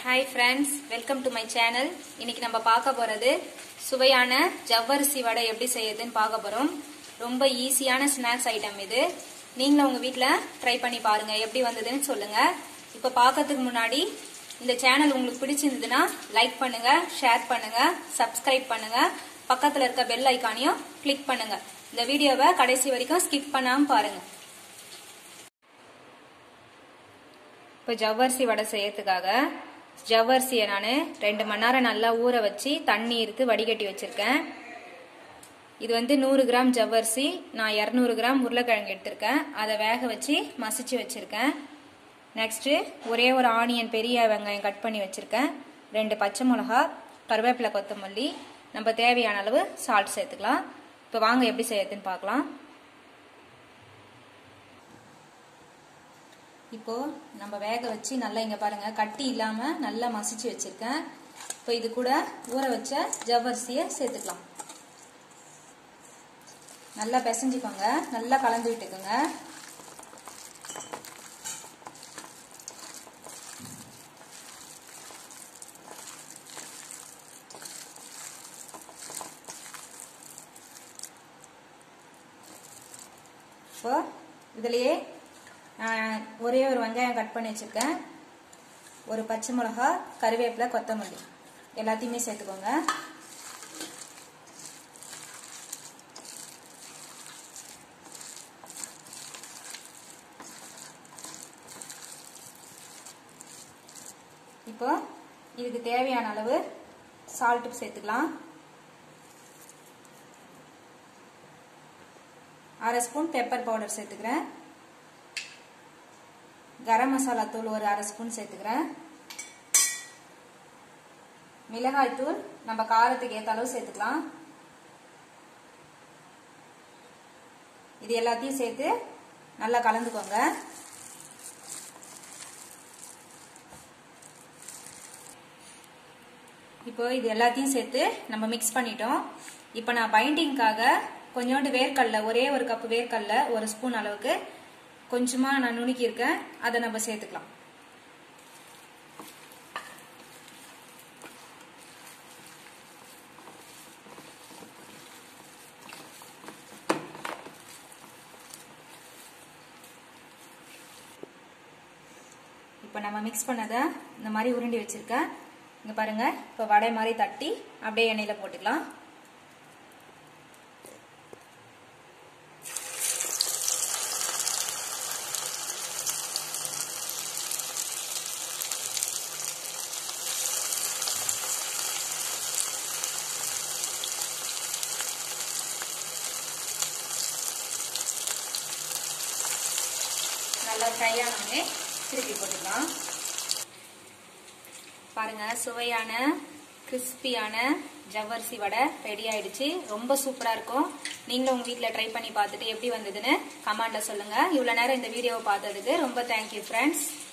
hi friends welcome to my channel இன்னைக்கு நம்ம பார்க்க போறது சுவையான ஜவ்வரிசி வடை எப்படி செய்யுதுன்னு பார்க்க போறோம் ரொம்ப ஈஸியான ஸ்நாக்ஸ் ஐட்டம் இது நீங்களும் உங்க வீட்டில் ட்ரை பண்ணி பாருங்க எப்படி வந்ததுன்னு சொல்லுங்க இப்போ பார்க்கறதுக்கு முன்னாடி இந்த சேனல் உங்களுக்கு பிடிச்சிருந்ததுன்னா லைக் பண்ணுங்க ஷேர் பண்ணுங்க சப்ஸ்கிரைப் பண்ணுங்க பக்கத்தில் இருக்க பெல் ஐக்கானையும் கிளிக் பண்ணுங்க இந்த வீடியோவை கடைசி வரைக்கும் ஸ்கிப் பண்ணாம பாருங்க இப்போ ஜவ்வரிசி வடை செய்யறதுக்காக ஜவ்வரிசியை நான் ரெண்டு மணி நேரம் நல்லா ஊற வச்சு தண்ணி இருக்கு வடிகட்டி வச்சிருக்கேன் இது வந்து நூறு கிராம் ஜவ்வரிசி நான் இரநூறு கிராம் உருளைக்கிழங்கு எடுத்திருக்கேன் அதை வேக வச்சு மசிச்சு வச்சிருக்கேன் நெக்ஸ்ட்டு ஒரே ஒரு ஆனியன் பெரிய வெங்காயம் கட் பண்ணி வச்சிருக்கேன் ரெண்டு பச்சை மிளகா கருவேப்பிலை கொத்தமல்லி நம்ம தேவையான அளவு சால்ட் சேர்த்துக்கலாம் இப்போ வாங்க எப்படி செய்யறதுன்னு பார்க்கலாம் இப்போ நம்ம வேக வச்சு நல்லா இங்க பாருங்க கட்டி இல்லாம நல்லா மசிச்சு வச்சிருக்கேன் இப்போ இது கூட ஊற வச்ச ஜவ்வரிசிய சேர்த்துக்கலாம் நல்லா பிசைஞ்சுக்கோங்க நல்லா கலந்து விட்டுக்கோங்க இப்போ இதுலயே ஒரே ஒரு வெங்காயம் கட் பண்ணி வச்சுருக்கேன் ஒரு பச்சை மிளகா கருவேப்பிலை கொத்தமல்லி எல்லாத்தையுமே சேர்த்துக்கோங்க இப்போ இதுக்கு தேவையான அளவு சால்ட்டு சேர்த்துக்கலாம் அரை ஸ்பூன் பெப்பர் பவுடர் சேர்த்துக்கிறேன் கரம் மசாலா தூள் ஒரு அரை ஸ்பூன் சேர்த்துக்கிறேன் மிளகாய் தூள் நம்ம காரத்துக்கு ஏற்ற அளவு சேர்த்துக்கலாம் இது எல்லாத்தையும் சேர்த்து நல்லா கலந்துக்கோங்க இப்போ இது எல்லாத்தையும் சேர்த்து நம்ம மிக்ஸ் பண்ணிட்டோம் இப்போ நான் பைண்டிங்காக கொஞ்சோண்டு வேர்க்கடல ஒரே ஒரு கப்பு வேர்க்கடல ஒரு ஸ்பூன் அளவுக்கு கொஞ்சமா நான் நுணுக்கி இருக்கேன் அதை நம்ம சேர்த்துக்கலாம் இப்போ நம்ம மிக்ஸ் பண்ணதை இந்த மாதிரி உருண்டி வச்சிருக்கேன் இங்க பாருங்க இப்போ வடை மாதிரி தட்டி அப்படியே எண்ணெயில போட்டுக்கலாம் நல்லா ஃப்ரை ஆனோடனே திருப்பி போட்டுக்கலாம் பாருங்க சுவையான கிறிஸ்பியான ஜவ்வரிசி வடை ரெடி ஆயிடுச்சு ரொம்ப சூப்பரா இருக்கும் நீங்களும் உங்க வீட்ல ட்ரை பண்ணி பார்த்துட்டு எப்படி வந்ததுன்னு கமெண்ட்ல சொல்லுங்க இவ்வளவு நேரம் இந்த வீடியோவை பார்த்ததுக்கு ரொம்ப தேங்க்யூ ஃப்ரெண்ட்ஸ்